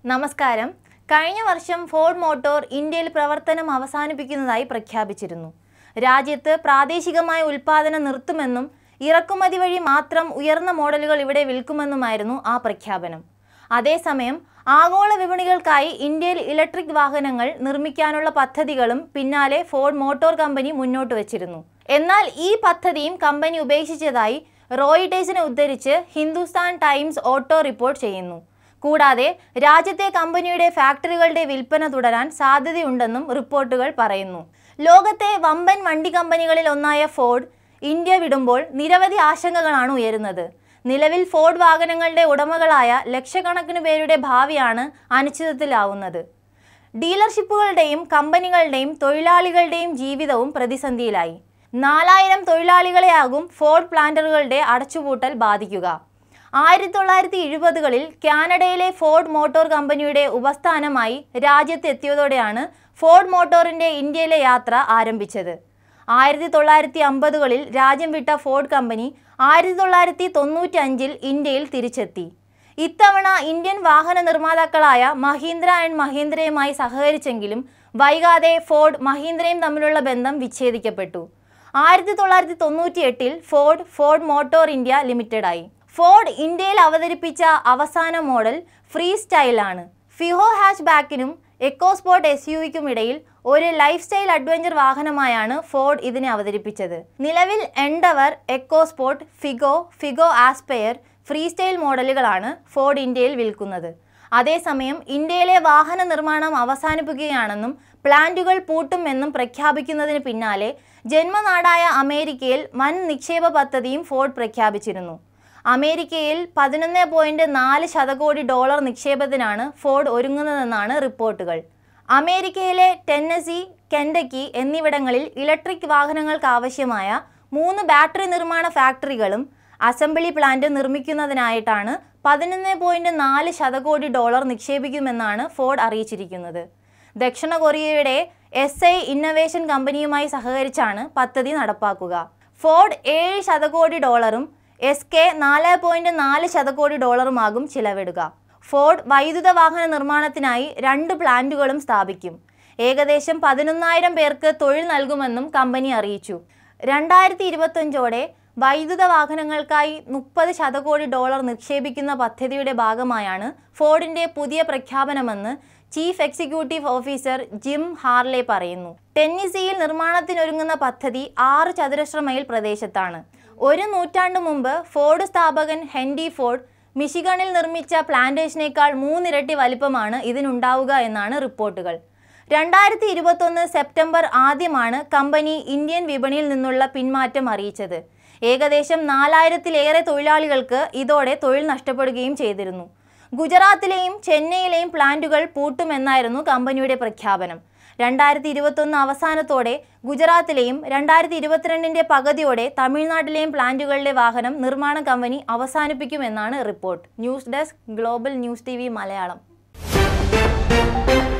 നമസ്കാരം കഴിഞ്ഞ വർഷം ഫോർഡ് മോട്ടോർ ഇന്ത്യയിൽ പ്രവർത്തനം അവസാനിപ്പിക്കുന്നതായി പ്രഖ്യാപിച്ചിരുന്നു രാജ്യത്ത് പ്രാദേശികമായ ഉൽപ്പാദനം നിർത്തുമെന്നും ഇറക്കുമതി വഴി മാത്രം ഉയർന്ന മോഡലുകൾ ഇവിടെ വിൽക്കുമെന്നുമായിരുന്നു ആ പ്രഖ്യാപനം അതേസമയം ആഗോള വിപണികൾക്കായി ഇന്ത്യയിൽ ഇലക്ട്രിക് വാഹനങ്ങൾ നിർമ്മിക്കാനുള്ള പദ്ധതികളും പിന്നാലെ ഫോർഡ് മോട്ടോർ കമ്പനി മുന്നോട്ട് വച്ചിരുന്നു എന്നാൽ ഈ പദ്ധതിയും കമ്പനി ഉപേക്ഷിച്ചതായി റോയിട്ടേഴ്സിനെ ഉദ്ധരിച്ച് ഹിന്ദുസ്ഥാൻ ടൈംസ് ഓട്ടോ റിപ്പോർട്ട് ചെയ്യുന്നു കൂടാതെ രാജ്യത്തെ കമ്പനിയുടെ ഫാക്ടറികളുടെ വിൽപ്പന തുടരാൻ സാധ്യതയുണ്ടെന്നും റിപ്പോർട്ടുകൾ പറയുന്നു ലോകത്തെ വമ്പൻ വണ്ടി കമ്പനികളിൽ ഒന്നായ ഫോർഡ് ഇന്ത്യ വിടുമ്പോൾ നിരവധി ആശങ്കകളാണ് ഉയരുന്നത് നിലവിൽ ഫോർഡ് വാഹനങ്ങളുടെ ഉടമകളായ ലക്ഷക്കണക്കിന് പേരുടെ ഭാവിയാണ് അനിശ്ചിതത്തിലാവുന്നത് ഡീലർഷിപ്പുകളുടെയും കമ്പനികളുടെയും തൊഴിലാളികളുടെയും ജീവിതവും പ്രതിസന്ധിയിലായി നാലായിരം തൊഴിലാളികളെയാകും ഫോർഡ് പ്ലാന്ററുകളുടെ അടച്ചുപൂട്ടൽ ബാധിക്കുക ആയിരത്തി തൊള്ളായിരത്തി എഴുപതുകളിൽ കാനഡയിലെ ഫോർഡ് മോട്ടോർ കമ്പനിയുടെ ഉപസ്ഥാനമായി രാജ്യത്തെത്തിയതോടെയാണ് ഫോർഡ് മോട്ടോറിന്റെ ഇന്ത്യയിലെ യാത്ര ആരംഭിച്ചത് ആയിരത്തി തൊള്ളായിരത്തി അമ്പതുകളിൽ രാജ്യം വിട്ട ഫോർഡ് കമ്പനി ആയിരത്തി തൊള്ളായിരത്തി തൊണ്ണൂറ്റി അഞ്ചിൽ ഇന്ത്യയിൽ തിരിച്ചെത്തി ഇത്തവണ ഇന്ത്യൻ വാഹന നിർമ്മാതാക്കളായ മഹീന്ദ്ര ആൻഡ് മഹീന്ദ്രയുമായി സഹകരിച്ചെങ്കിലും വൈകാതെ ഫോർഡ് മഹീന്ദ്രയും തമ്മിലുള്ള ബന്ധം വിച്ഛേദിക്കപ്പെട്ടു ആയിരത്തി തൊള്ളായിരത്തി തൊണ്ണൂറ്റി എട്ടിൽ ഫോർഡ് ഫോർഡ് മോട്ടോർ ഇന്ത്യ ലിമിറ്റഡായി ഫോർഡ് ഇന്ത്യയിൽ അവതരിപ്പിച്ച അവസാന മോഡൽ ഫ്രീ സ്റ്റൈലാണ് ഫിഹോ ഹാച്ച് ബാക്കിനും എക്കോസ്പോർട്ട് എസ് യു വിക്കും ഇടയിൽ ഒരു ലൈഫ് സ്റ്റൈൽ അഡ്വഞ്ചർ വാഹനമായാണ് ഫോർഡ് ഇതിനെ അവതരിപ്പിച്ചത് നിലവിൽ Endeavour EcoSport Figo Figo Aspire free style മോഡലുകളാണ് ഫോർഡ് ഇന്ത്യയിൽ വിൽക്കുന്നത് അതേസമയം ഇന്ത്യയിലെ വാഹന നിർമ്മാണം അവസാനിപ്പിക്കുകയാണെന്നും പ്ലാന്റുകൾ പൂട്ടുമെന്നും പ്രഖ്യാപിക്കുന്നതിന് പിന്നാലെ ജന്മനാടായ അമേരിക്കയിൽ വൻ നിക്ഷേപ പദ്ധതിയും ഫോർഡ് പ്രഖ്യാപിച്ചിരുന്നു അമേരിക്കയിൽ പതിനൊന്ന് പോയിന്റ് നാല് ശതകോടി ഡോളർ നിക്ഷേപത്തിനാണ് ഫോർഡ് ഒരുങ്ങുന്നതെന്നാണ് റിപ്പോർട്ടുകൾ അമേരിക്കയിലെ ടെന്നസി കെൻഡക്കി എന്നിവിടങ്ങളിൽ ഇലക്ട്രിക് വാഹനങ്ങൾക്ക് ആവശ്യമായ മൂന്ന് ബാറ്ററി നിർമ്മാണ ഫാക്ടറികളും അസംബ്ലി പ്ലാന്റ് നിർമ്മിക്കുന്നതിനായിട്ടാണ് പതിനൊന്ന് പോയിന്റ് നാല് ശതകോടി ഡോളർ നിക്ഷേപിക്കുമെന്നാണ് ഫോർഡ് അറിയിച്ചിരിക്കുന്നത് ദക്ഷിണ കൊറിയയുടെ എസ് ഐ ഇന്നവേഷൻ കമ്പനിയുമായി സഹകരിച്ചാണ് പദ്ധതി നടപ്പാക്കുക ഫോർഡ് ഏഴ് ശതകോടി ഡോളറും എസ് കെ നാല് പോയിന്റ് നാല് ശതകോടി ഡോളറുമാകും ചിലവിടുക ഫോർഡ് വൈദ്യുത വാഹന നിർമ്മാണത്തിനായി രണ്ട് പ്ലാന്റുകളും സ്ഥാപിക്കും ഏകദേശം പതിനൊന്നായിരം പേർക്ക് തൊഴിൽ നൽകുമെന്നും കമ്പനി അറിയിച്ചു രണ്ടായിരത്തി ഇരുപത്തഞ്ചോടെ വൈദ്യുത വാഹനങ്ങൾക്കായി മുപ്പത് ശതകോടി ഡോളർ നിക്ഷേപിക്കുന്ന പദ്ധതിയുടെ ഭാഗമായാണ് ഫോർഡിന്റെ പുതിയ പ്രഖ്യാപനമെന്ന് chief executive officer Jim Harley പറയുന്നു ടെന്നീസിയിൽ നിർമ്മാണത്തിനൊരുങ്ങുന്ന പദ്ധതി ആറ് ചതുരശ്ര മൈൽ പ്രദേശത്താണ് ഒരു നൂറ്റാണ്ട് മുമ്പ് ഫോർഡ് സ്ഥാപകൻ ഹെൻറി ഫോർഡ് മിഷിഗണിൽ നിർമ്മിച്ച പ്ലാന്റേഷനേക്കാൾ മൂന്നിരട്ടി വലിപ്പമാണ് ഇതിനുണ്ടാവുക എന്നാണ് റിപ്പോർട്ടുകൾ രണ്ടായിരത്തി ഇരുപത്തൊന്ന് സെപ്റ്റംബർ ആദ്യമാണ് കമ്പനി ഇന്ത്യൻ വിപണിയിൽ നിന്നുള്ള പിന്മാറ്റം അറിയിച്ചത് ഏകദേശം നാലായിരത്തിലേറെ തൊഴിലാളികൾക്ക് ഇതോടെ തൊഴിൽ നഷ്ടപ്പെടുകയും ചെയ്തിരുന്നു ഗുജറാത്തിലെയും ചെന്നൈയിലെയും പ്ലാന്റുകൾ പൂട്ടുമെന്നായിരുന്നു കമ്പനിയുടെ പ്രഖ്യാപനം രണ്ടായിരത്തി ഇരുപത്തൊന്ന് അവസാനത്തോടെ ഗുജറാത്തിലെയും രണ്ടായിരത്തി ഇരുപത്തിരണ്ടിൻ്റെ പകുതിയോടെ തമിഴ്നാട്ടിലെയും പ്ലാന്റുകളിലെ വാഹനം നിർമ്മാണ കമ്പനി അവസാനിപ്പിക്കുമെന്നാണ് report news desk global news T Malayalam